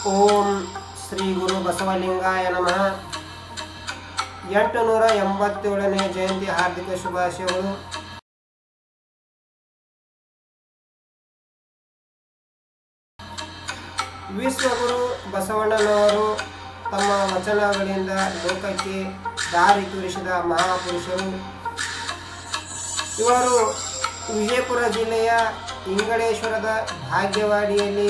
ಓಂ ಶ್ರೀ ಗುರು ಬಸವಲಿಂಗಾಯ ನಮಃ ಎಂಟು ನೂರ ಎಂಬತ್ತೇಳನೇ ಜಯಂತಿ ಹಾರ್ದಿಕ ಶುಭಾಶಯಗಳು ವಿಶ್ವಗುರು ಬಸವಣ್ಣನವರು ತಮ್ಮ ವಚನಗಳಿಂದ ಲೋಕಕ್ಕೆ ದಾರಿ ತೋರಿಸಿದ ಮಹಾಪುರುಷರು ಇವರು ವಿಜಯಪುರ ಜಿಲ್ಲೆಯ ಇಂಗಳೇಶ್ವರದ ಭಾಗ್ಯವಾಡಿಯಲ್ಲಿ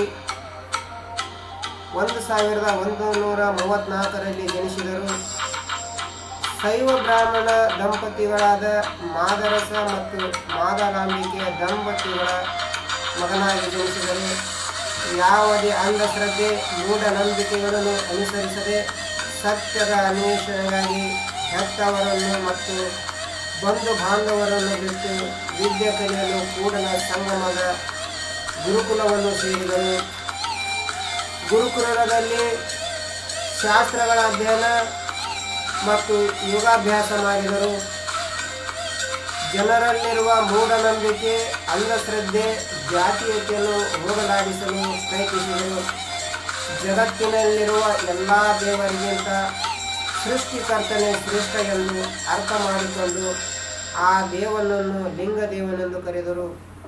ಒಂದು ಸಾವಿರದ ಒಂದು ನೂರ ಮೂವತ್ತ್ನಾಲ್ಕರಲ್ಲಿ ಜನಿಸಿದರು ಶೈವ ಬ್ರಾಹ್ಮಣ ದಂಪತಿಗಳಾದ ಮಾದರಸ ಮತ್ತು ಮಾದರಾಂಬಿಕೆಯ ದಂಪತಿಗಳ ಮಗನಾಗಿ ಜನಿಸಿದರು ಯಾವುದೇ ಅಂಧಶ್ರದ್ಧೆ ಮೂಢನಂಬಿಕೆಗಳನ್ನು ಅನುಸರಿಸದೆ ಸತ್ಯದ ಅನ್ವೇಷಣೆಗಾಗಿ ಹೆತ್ತವರನ್ನು ಮತ್ತು ಬಂಧು ಬಾಂಧವರನ್ನು ಬಿಟ್ಟು ವಿದ್ಯೆ ಕಲಿಯಲು ಕೂಡಲ ಸಂಗಮದ ಗುರುಕುಲವನ್ನು ಸೇರಿದರು ಗುರುಕುಲದಲ್ಲಿ ಶಾಸ್ತ್ರಗಳ ಅಧ್ಯಯನ ಮತ್ತು ಯೋಗಾಭ್ಯಾಸ ಮಾಡಿದರು ಜನರಲ್ಲಿರುವ ಮೂಢನಂಬಿಕೆ ಅಂಧಶ್ರದ್ಧೆ ಜಾತೀಯತೆಯನ್ನು ಹೋಗಲಾಡಿಸಲು ಪ್ರಯತ್ನಿಸಿದರು ಜಗತ್ತಿನಲ್ಲಿರುವ ಎಲ್ಲ ದೇವರಿಗಿಂತ ಸೃಷ್ಟಿಕರ್ತನೇ ಶ್ರೇಷ್ಠ ಎಂದು ಅರ್ಥ ಮಾಡಿಕೊಂಡು ಆ ದೇವನನ್ನು ಲಿಂಗದೇವನೆಂದು ಕರೆದರು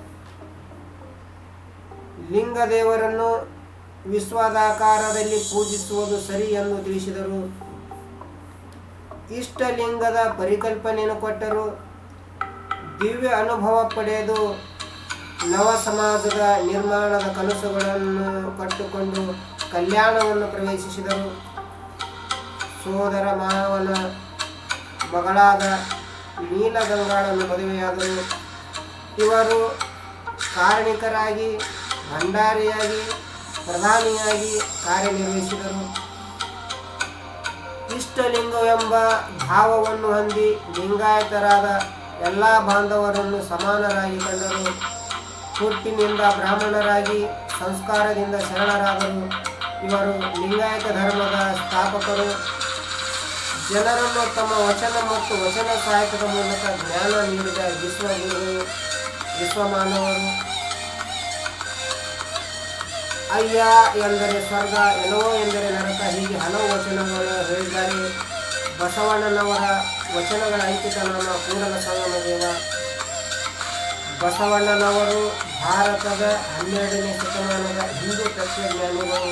ಲಿಂಗದೇವರನ್ನು ವಿಶ್ವಾದಾಕಾರದಲ್ಲಿ ಪೂಜಿಸುವುದು ಸರಿ ಎಂದು ತಿಳಿಸಿದರು ಇಷ್ಟಲಿಂಗದ ಪರಿಕಲ್ಪನೆಯನ್ನು ಕೊಟ್ಟರು ದಿವ್ಯ ಅನುಭವ ಪಡೆದು ನವ ಸಮಾಜದ ನಿರ್ಮಾಣದ ಕನಸುಗಳನ್ನು ಕಟ್ಟಿಕೊಂಡು ಕಲ್ಯಾಣವನ್ನು ಪ್ರವೇಶಿಸಿದರು ಸೋದರ ಮಾವನ ಮಗಳಾದ ನೀಲಗಂಗಾಳನ್ನು ಮದುವೆಯಾದರು ಇವರು ಕಾರಣಿಕರಾಗಿ ಭಂಡಾರಿಯಾಗಿ ಪ್ರಧಾನಿಯಾಗಿ ಕಾರ್ಯನಿರ್ವಹಿಸಿದರು ಇಷ್ಟಲಿಂಗವೆಂಬ ಭಾವವನ್ನು ಹೊಂದಿ ಲಿಂಗಾಯತರಾದ ಎಲ್ಲ ಬಾಂಧವರನ್ನು ಸಮಾನರಾಗಿ ಕಂಡರು ಹುಟ್ಟಿನಿಂದ ಬ್ರಾಹ್ಮಣರಾಗಿ ಸಂಸ್ಕಾರದಿಂದ ಶರಣರಾದರು ಇವರು ಲಿಂಗಾಯತ ಧರ್ಮದ ಸ್ಥಾಪಕರು ಜನರನ್ನು ತಮ್ಮ ವಚನ ಮತ್ತು ವಚನ ಸಾಹಿತ್ಯದ ಮೂಲಕ ಜ್ಞಾನ ನೀಡಿದ ವಿಶ್ವಗುರು ವಿಶ್ವಮಾನವರು ಅಯ್ಯ ಎಂದರೆ ಸ್ವರ್ಗ ಎಲವೋ ಎಂದರೆ ನರಕ ಹೀಗೆ ಹಲವು ವಚನಗಳು ಹೇಳಿದ್ದಾರೆ ಬಸವಣ್ಣನವರ ವಚನಗಳ ಐಕ್ಯತನನ ಕೂಡಲ ಸಂಗಮ ದೇವ ಬಸವಣ್ಣನವರು ಭಾರತದ ಹನ್ನೆರಡನೇ ಶತಮಾನದ ಹಿಂದೂ ತತ್ವಜ್ಞಾನಿಗಳು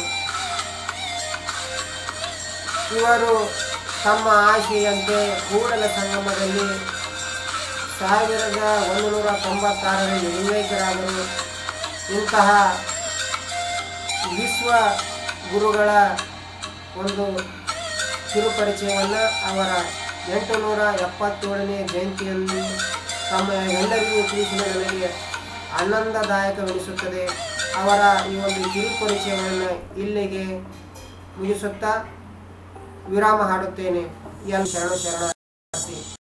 ಇವರು ತಮ್ಮ ಆಶೆಯಂತೆ ಕೂಡಲ ಸಂಗಮದಲ್ಲಿ ಸಾವಿರದ ಒಂದು ನೂರ ತೊಂಬತ್ತಾರರಲ್ಲಿ ಲಿಂಗೈಕ್ಯರಾದರು ಇಂತಹ ವಿಶ್ವ ಗುರುಗಳ ಒಂದು ಕಿರುಪರಿಚಯವನ್ನು ಅವರ ಎಂಟು ನೂರ ಎಪ್ಪತ್ತೇಳನೇ ಜಯಂತಿಯಂದು ತಮ್ಮ ಎಲ್ಲರಿಗೂ ತಿಳಿಸಿದ ನನಗೆ ಆನಂದದಾಯಕವೆನಿಸುತ್ತದೆ ಅವರ ಈ ಒಂದು ಕಿರುಪರಿಚಯವನ್ನು ಇಲ್ಲಿಗೆ ಮುಗಿಸುತ್ತಾ ವಿರಾಮ ಹಾಡುತ್ತೇನೆ ಎಲ್ ಶರಣ ಶರಣ